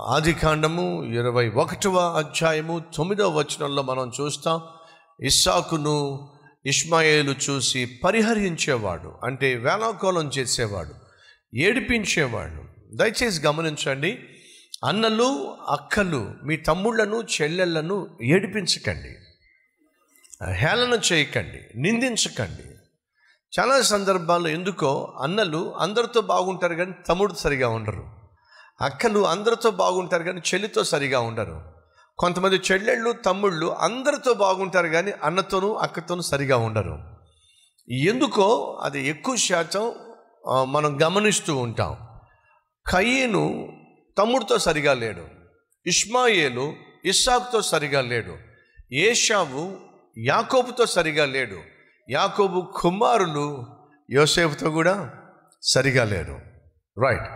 ఆది కాండము ఇరవై ఒకటవ అధ్యాయము తొమ్మిదవ వచనంలో మనం చూస్తాం ఇస్సాకును ఇష్మాయేలు చూసి పరిహరించేవాడు అంటే వేలాకోలం చేసేవాడు ఏడిపించేవాడు దయచేసి గమనించండి అన్నలు అక్కలు మీ తమ్ముళ్లను చెల్లెళ్లను ఏడిపించకండి హేళన చేయకండి నిందించకండి చాలా సందర్భాల్లో ఎందుకో అన్నలు అందరితో బాగుంటారు కానీ తమ్ముడు సరిగా ఉండరు అక్కలు అందరితో బాగుంటారు కానీ చెల్లితో సరిగా ఉండరు కొంతమంది చెల్లెళ్ళు తమ్ముళ్ళు అందరితో బాగుంటారు కానీ అన్నతోనూ అక్కతోనూ సరిగా ఉండరు ఎందుకో అది ఎక్కువ శాతం ఆ, మనం గమనిస్తూ ఉంటాం కయ్యను తమ్ముడితో సరిగా లేడు ఇష్మాయేలు ఇస్సాకుతో సరిగా లేడు ఏషావు యాకోబుతో సరిగా లేడు యాకోబు కుమారులు యోసేపుతో కూడా సరిగా లేరు రైట్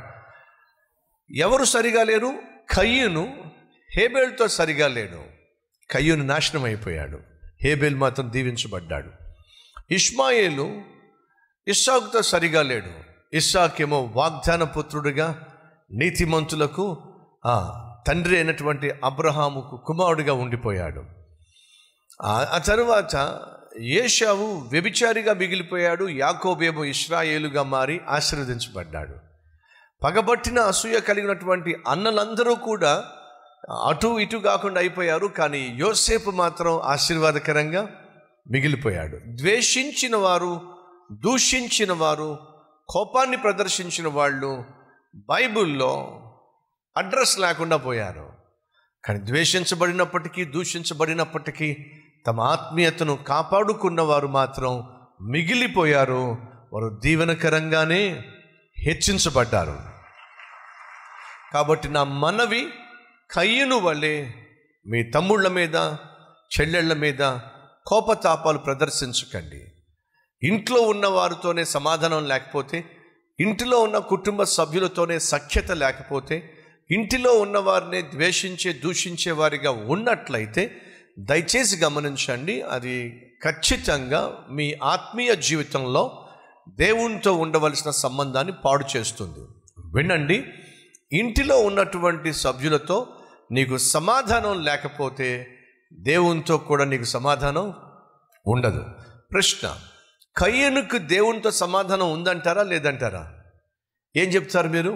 ఎవరు సరిగా లేరు కయ్యను హేబేల్తో సరిగా లేడు కయ్యూను నాశనం అయిపోయాడు హేబేల్ మాత్రం దీవించబడ్డాడు ఇష్మాయేలు ఇస్సాకుతో సరిగా లేడు ఇస్సాకేమో వాగ్దాన పుత్రుడిగా నీతిమంతులకు ఆ, తండ్రి అయినటువంటి అబ్రహాముకు కుమారుడిగా ఉండిపోయాడు ఆ- ఆ తరువాత ఏషావు వ్యభిచారిగా మిగిలిపోయాడు యాకోబేమో ఇస్రాయేలుగా మారి ఆశీర్వదించబడ్డాడు పగబట్టిన అసూయ కలిగినటువంటి అన్నలందరూ కూడా అటు ఇటు కాకుండా అయిపోయారు కానీ యోసేపు మాత్రం ఆశీర్వాదకరంగా మిగిలిపోయాడు ద్వేషించిన వారు దూషించిన వారు కోపాన్ని ప్రదర్శించిన వాళ్ళు బైబిల్లో అడ్రస్ లేకుండా పోయారు కానీ ద్వేషించబడినప్పటికీ దూషించబడినప్పటికీ తమ ఆత్మీయతను కాపాడుకున్న వారు మాత్రం మిగిలిపోయారు వారు దీవెనకరంగానే హెచ్చించబడ్డారు కాబట్టి నా మనవి కయ్యను వలె మీ తమ్ముళ్ళ మీద చెల్లెళ్ళ మీద కోపతాపాలు ప్రదర్శించకండి ఇంట్లో ఉన్న వారితోనే సమాధానం లేకపోతే ఇంటిలో ఉన్న కుటుంబ సభ్యులతోనే సఖ్యత లేకపోతే ఇంటిలో ఉన్న వారిని ద్వేషించే దూషించే వారిగా ఉన్నట్లయితే దయచేసి గమనించండి అది ఖచ్చితంగా మీ ఆత్మీయ జీవితంలో దేవునితో ఉండవలసిన సంబంధాన్ని పాడు చేస్తుంది వినండి ఇంటిలో ఉన్నటువంటి సభ్యులతో నీకు సమాధానం లేకపోతే దేవునితో కూడా నీకు సమాధానం ఉండదు ప్రశ్న కయ్యనుకు దేవునితో సమాధానం ఉందంటారా లేదంటారా ఏం చెప్తారు మీరు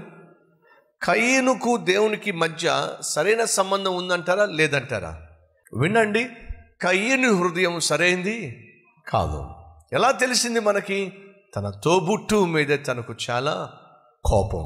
కయ్యనుకు దేవునికి మధ్య సరైన సంబంధం ఉందంటారా లేదంటారా వినండి కయ్యని హృదయం సరైంది కాదు ఎలా తెలిసింది మనకి తన తోబుట్టు మీద తనకు చాలా కోపం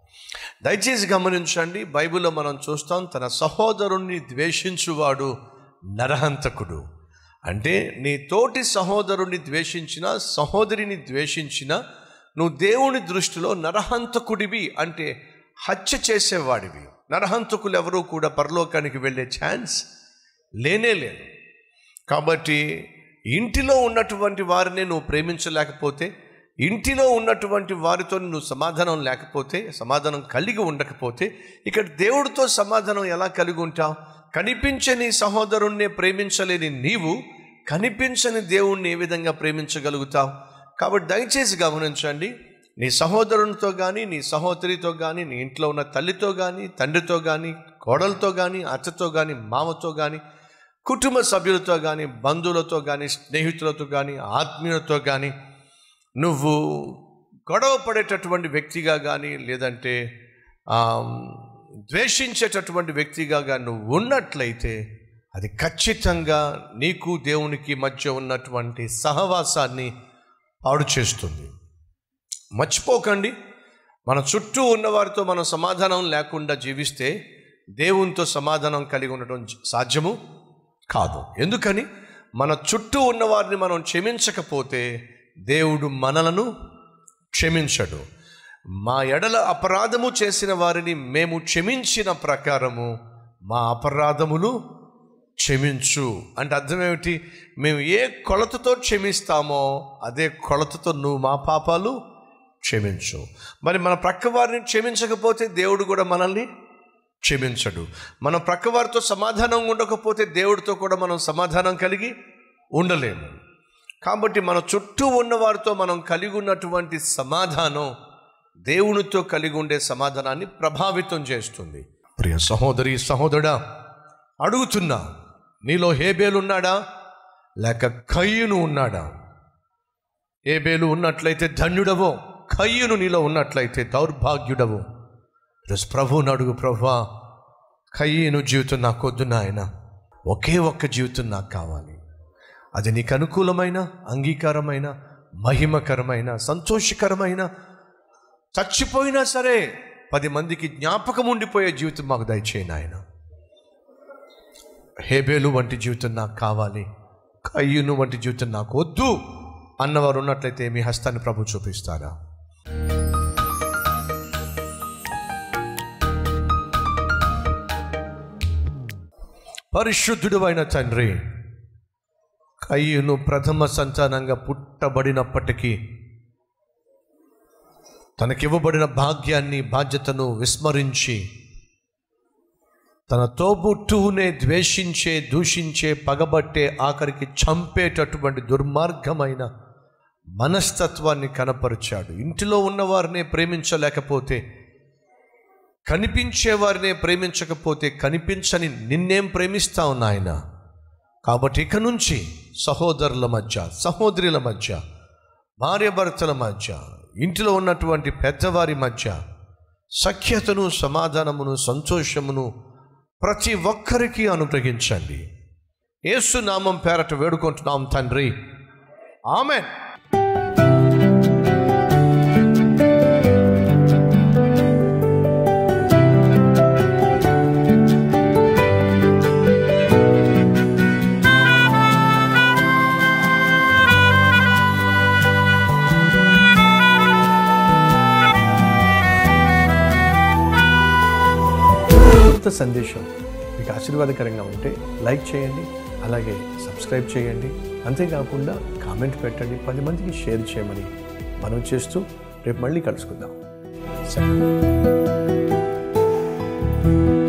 దయచేసి గమనించండి బైబిల్లో మనం చూస్తాం తన సహోదరుణ్ణి ద్వేషించువాడు నరహంతకుడు అంటే నీ తోటి సహోదరుణ్ణి ద్వేషించిన సహోదరిని ద్వేషించిన నువ్వు దేవుని దృష్టిలో నరహంతకుడివి అంటే హత్య చేసేవాడివి నరహంతకులు ఎవరూ కూడా పరలోకానికి వెళ్ళే ఛాన్స్ లేనే లేదు కాబట్టి ఇంటిలో ఉన్నటువంటి వారిని నువ్వు ప్రేమించలేకపోతే ఇంటిలో ఉన్నటువంటి వారితో నువ్వు సమాధానం లేకపోతే సమాధానం కలిగి ఉండకపోతే ఇక్కడ దేవుడితో సమాధానం ఎలా కలిగి ఉంటావు కనిపించని సహోదరుణ్ణి ప్రేమించలేని నీవు కనిపించని దేవుణ్ణి ఏ విధంగా ప్రేమించగలుగుతావు కాబట్టి దయచేసి గమనించండి నీ సహోదరునితో కానీ నీ సహోదరితో కానీ నీ ఇంట్లో ఉన్న తల్లితో కానీ తండ్రితో కానీ కోడలతో కానీ అత్తతో కానీ మామతో కానీ కుటుంబ సభ్యులతో కానీ బంధువులతో కానీ స్నేహితులతో కానీ ఆత్మీయులతో కానీ నువ్వు గొడవ పడేటటువంటి వ్యక్తిగా కానీ లేదంటే ఆ, ద్వేషించేటటువంటి వ్యక్తిగా కానీ నువ్వు ఉన్నట్లయితే అది ఖచ్చితంగా నీకు దేవునికి మధ్య ఉన్నటువంటి సహవాసాన్ని పాడు చేస్తుంది మర్చిపోకండి మన చుట్టూ ఉన్న వారితో మనం సమాధానం లేకుండా జీవిస్తే దేవునితో సమాధానం కలిగి ఉండటం సాధ్యము కాదు ఎందుకని మన చుట్టూ ఉన్న వారిని మనం క్షమించకపోతే దేవుడు మనలను క్షమించడు మా ఎడల అపరాధము చేసిన వారిని మేము క్షమించిన ప్రకారము మా అపరాధములు క్షమించు అంటే అర్థం ఏమిటి మేము ఏ కొలతతో క్షమిస్తామో అదే కొలతతో నువ్వు మా పాపాలు క్షమించు మరి మన ప్రక్క వారిని క్షమించకపోతే దేవుడు కూడా మనల్ని క్షమించడు మన ప్రక్క వారితో సమాధానం ఉండకపోతే దేవుడితో కూడా మనం సమాధానం కలిగి ఉండలేము కాబట్టి మన చుట్టూ ఉన్న వారితో మనం కలిగి ఉన్నటువంటి సమాధానం దేవునితో కలిగి ఉండే సమాధానాన్ని ప్రభావితం చేస్తుంది ప్రియ సహోదరి సహోదరుడా అడుగుతున్నా నీలో హేబేలు ఉన్నాడా లేక కయ్యును ఉన్నాడా ఏబేలు ఉన్నట్లయితే ధన్యుడవో కయ్యును నీలో ఉన్నట్లయితే దౌర్భాగ్యుడవు ఈరోజు ప్రభువుని అడుగు ప్రభువా కయ్యను జీవితం నాకు వద్దు నాయన ఒకే ఒక్క జీవితం నాకు కావాలి అది నీకు అనుకూలమైన అంగీకారమైన మహిమకరమైన సంతోషకరమైన చచ్చిపోయినా సరే పది మందికి జ్ఞాపకం ఉండిపోయే జీవితం మాకు దయచేయి నాయన హేబేలు వంటి జీవితం నాకు కావాలి కయ్యును వంటి జీవితం నాకు వద్దు అన్నవారు ఉన్నట్లయితే మీ హస్తాన్ని ప్రభు చూపిస్తారా పరిశుద్ధుడు అయిన తండ్రి కయ్యును ప్రథమ సంతానంగా పుట్టబడినప్పటికీ తనకివ్వబడిన భాగ్యాన్ని బాధ్యతను విస్మరించి తన తోబుట్టునే ద్వేషించే దూషించే పగబట్టే ఆఖరికి చంపేటటువంటి దుర్మార్గమైన మనస్తత్వాన్ని కనపరిచాడు ఇంటిలో ఉన్నవారినే ప్రేమించలేకపోతే కనిపించే వారినే ప్రేమించకపోతే కనిపించని నిన్నేం ప్రేమిస్తావు నాయన కాబట్టి ఇక నుంచి సహోదరుల మధ్య సహోదరుల మధ్య భార్యాభర్తల మధ్య ఇంటిలో ఉన్నటువంటి పెద్దవారి మధ్య సఖ్యతను సమాధానమును సంతోషమును ప్రతి ఒక్కరికి అనుగ్రహించండి యేసు నామం పేరట వేడుకుంటున్నాం తండ్రి ఆమెన్ కొత్త సందేశం మీకు ఆశీర్వాదకరంగా ఉంటే లైక్ చేయండి అలాగే సబ్స్క్రైబ్ చేయండి అంతేకాకుండా కామెంట్ పెట్టండి పది మందికి షేర్ చేయమని మనం చేస్తూ రేపు మళ్ళీ కలుసుకుందాం సరే